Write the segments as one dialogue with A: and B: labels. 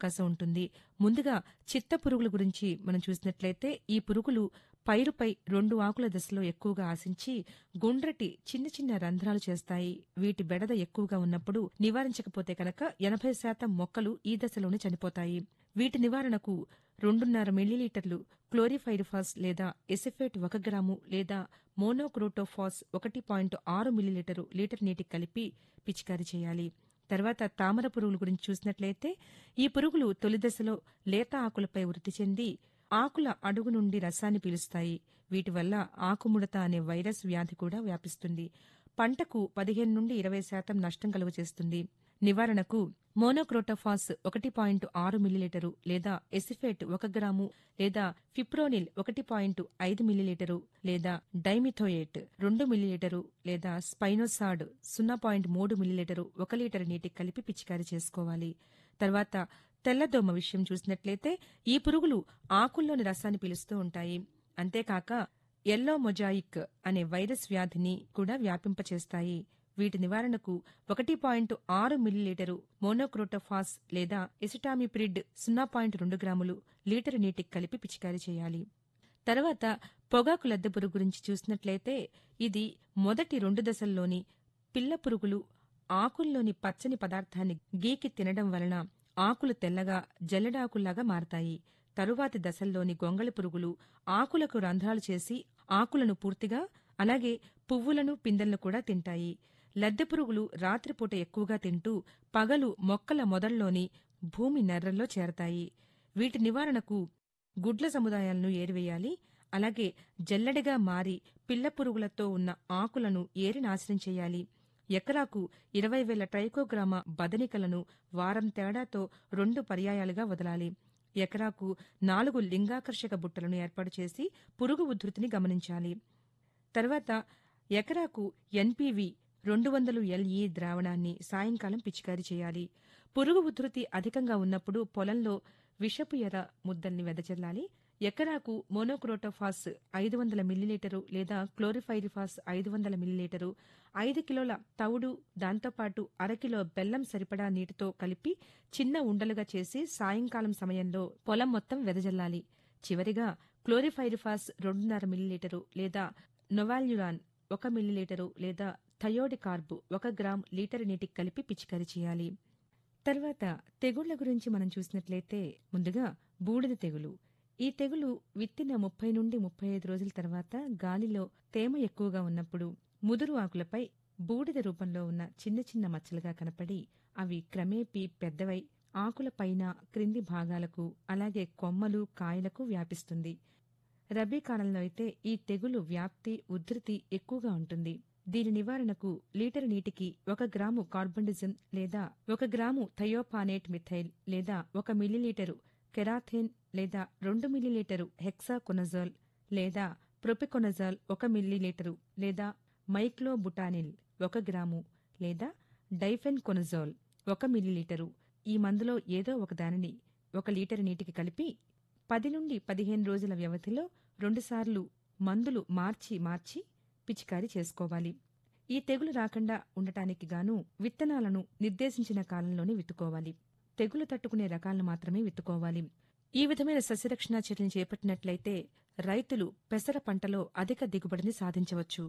A: అవకాశం ఉంటుంది ముందుగా చిత్త పురుగుల గురించి మనం చూసినట్లయితే ఈ పురుగులు పైరుపై రెండు ఆకుల దశలో ఎక్కువగా ఆశించి గుండ్రటి చిన్న చిన్న రంధ్రాలు చేస్తాయి వీటి బెడద ఎక్కువగా ఉన్నప్పుడు నివారించకపోతే కనుక ఎనభై శాతం మొక్కలు ఈ దశలోనే చనిపోతాయి వీటి నివారణకు రెండున్నర మిల్లీలీటర్లు క్లోరిఫైరిఫాస్ లేదా ఎసిఫేట్ ఒక గ్రాము లేదా మోనోక్రోటోఫాస్ ఒకటి పాయింట్ ఆరు మిల్లీలీటరు లీటర్ నీటికి కలిపి పిచికారీ చేయాలి తర్వాత తామర పురుగుల గురించి చూసినట్లయితే ఈ పురుగులు తొలి దశలో లేత ఆకులపై వృద్ధి చెంది ఆకుల అడుగు నుండి రసాన్ని పీలుస్తాయి వీటి వల్ల ఆకుముడత అనే వైరస్ వ్యాధి కూడా వ్యాపిస్తుంది పంటకు పదిహేను నుండి ఇరవై శాతం నష్టం కలుగచేస్తుంది నివారణకు మోనోక్రోటోఫాస్ ఒకటి పాయింట్ ఆరు మిల్లీలీటరు లేదా ఎసిఫేట్ ఒక గ్రాము లేదా ఫిప్రోనిల్ ఒకటి పాయింట్ ఐదు మిల్లీలీటరు లేదా డైమిథోయేట్ రెండు మిల్లీలీటరు లేదా స్పైనోసాడ్ సున్నా పాయింట్ మూడు మిల్లీలీటరు ఒక లీటర్ నీటికి కలిపి పిచికారీ చేసుకోవాలి తర్వాత తెల్లదోమ విషయం చూసినట్లయితే ఈ పురుగులు ఆకుల్లోని రసాన్ని పీలుస్తూ ఉంటాయి అంతేకాక ఎల్లో మొజాయిక్ అనే వైరస్ వ్యాధిని కూడా వ్యాపింపచేస్తాయి వీటి నివారణకు ఒకటి పాయింట్ ఆరు మిల్లీలీటరు మోనోక్రోటోఫాస్ లేదా ఎసిటామిప్రిడ్ సున్నా పాయింట్ రెండు గ్రాములు లీటరు నీటికి కలిపి పిచికారీ చేయాలి తర్వాత పొగాకు లద్దె పురుగు గురించి చూసినట్లయితే ఇది మొదటి రెండు దశల్లోని పిల్ల పురుగులు ఆకుల్లోని పచ్చని పదార్థాన్ని గీకి తినడం వలన ఆకులు తెల్లగా జల్లెడాకుల్లాగా మారతాయి తరువాతి దశల్లోని గొంగళి పురుగులు ఆకులకు రంధ్రాలు చేసి ఆకులను పూర్తిగా అలాగే పువ్వులను పిందెలను కూడా తింటాయి లద్దె పురుగులు రాత్రిపూట ఎక్కువగా తింటూ పగలు మొక్కల మొదల్లోని భూమి నెర్రల్లో చేరతాయి వీటి నివారణకు గుడ్ల సముదాయాలను ఏరివేయాలి అలాగే జల్లెడగా మారి పిల్ల పురుగులతో ఉన్న ఆకులను ఏరి నాశనం చేయాలి ఎకరాకు ఇరవై వేల ట్రైకోగ్రామ బదనికలను వారం తేడాతో రెండు పర్యాయాలుగా వదలాలి ఎకరాకు నాలుగు లింగాకర్షక బుట్టలను ఏర్పాటు చేసి పురుగు ఉధృతిని గమనించాలి తర్వాత ఎకరాకు ఎన్పీవి రెండు వందలు ఎల్ఈ ద్రావణాన్ని సాయంకాలం పిచికారీ చేయాలి పురుగు ఉధృతి అధికంగా ఉన్నప్పుడు పొలంలో విషపు ఎర ముద్దల్ని వెదజల్లాలి ఎకరాకు మోనోక్రోటోఫాస్ ఐదు వందల మిల్లీలీటరు లేదా క్లోరిఫైరిఫాస్ ఐదు వందల మిల్లీలీటరు ఐదు కిలోల తవుడు దాంతోపాటు అరకిలో బెల్లం సరిపడా నీటితో కలిపి చిన్న ఉండలుగా చేసి సాయంకాలం సమయంలో పొలం మొత్తం వెదజల్లాలి చివరిగా క్లోరిఫైరిఫాస్ రెండున్నర మిల్లీలీటరు లేదా నొవాల్యురాన్ ఒక మిల్లీలీటరు లేదా థయోడికార్బు ఒక గ్రామ్ లీటర్ నీటికి కలిపి పిచికారీ చేయాలి తర్వాత తెగుళ్ల గురించి మనం చూసినట్లయితే ముందుగా బూడిద తెగులు ఈ తెగులు విత్తిన ముప్పై నుండి ముప్పై ఐదు రోజుల తర్వాత గాలిలో తేమ ఎక్కువగా ఉన్నప్పుడు ముదురు ఆకులపై బూడిద రూపంలో ఉన్న చిన్న చిన్న మచ్చలుగా కనపడి అవి క్రమేపీ పెద్దవై ఆకుల పైన క్రింది భాగాలకు అలాగే కొమ్మలు కాయలకు వ్యాపిస్తుంది రబీ కాలంలో అయితే ఈ తెగులు వ్యాప్తి ఉధృతి ఎక్కువగా ఉంటుంది దీని నివారణకు లీటర్ నీటికి ఒక గ్రాము కార్బండిజం లేదా ఒక గ్రాము థయోపానేట్ మిథైల్ లేదా ఒక మిల్లీలీటరు కెరాథేన్ లేదా రెండు మిల్లీలీటరు హెక్సాకొనజాల్ లేదా ప్రొపికొనజాల్ ఒక మిల్లీలీటరు లేదా మైక్లోబుటానిల్ ఒక గ్రాము లేదా డైఫెన్ కొనజాల్ ఒక మిల్లీలీటరు ఈ మందులో ఏదో ఒక దానిని ఒక లీటర్ నీటికి కలిపి పది నుండి పదిహేను రోజుల వ్యవధిలో రెండుసార్లు మందులు మార్చి మార్చి పిచికారీ చేసుకోవాలి ఈ తెగులు రాకుండా ఉండటానికి గాను విత్తనాలను నిర్దేశించిన కాలంలోనే విత్తుకోవాలి తెగులు తట్టుకునే రకాలను మాత్రమే విత్తుకోవాలి ఈ విధమైన సస్యరక్షణ చర్యలు చేపట్టినట్లయితే రైతులు పెసర పంటలో అధిక దిగుబడిని సాధించవచ్చు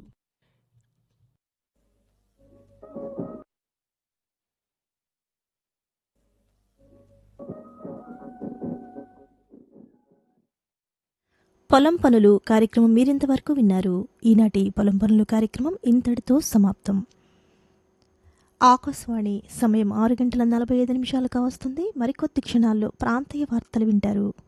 B: పొలం పనులు కార్యక్రమం మీరింతవరకు విన్నారు ఈనాటి పొలం పనులు కార్యక్రమం ఇంతటితో సమాప్తం ఆకాశవాణి సమయం ఆరు గంటల నలభై ఐదు నిమిషాలుగా వస్తుంది మరికొద్ది క్షణాల్లో ప్రాంతీయ వార్తలు వింటారు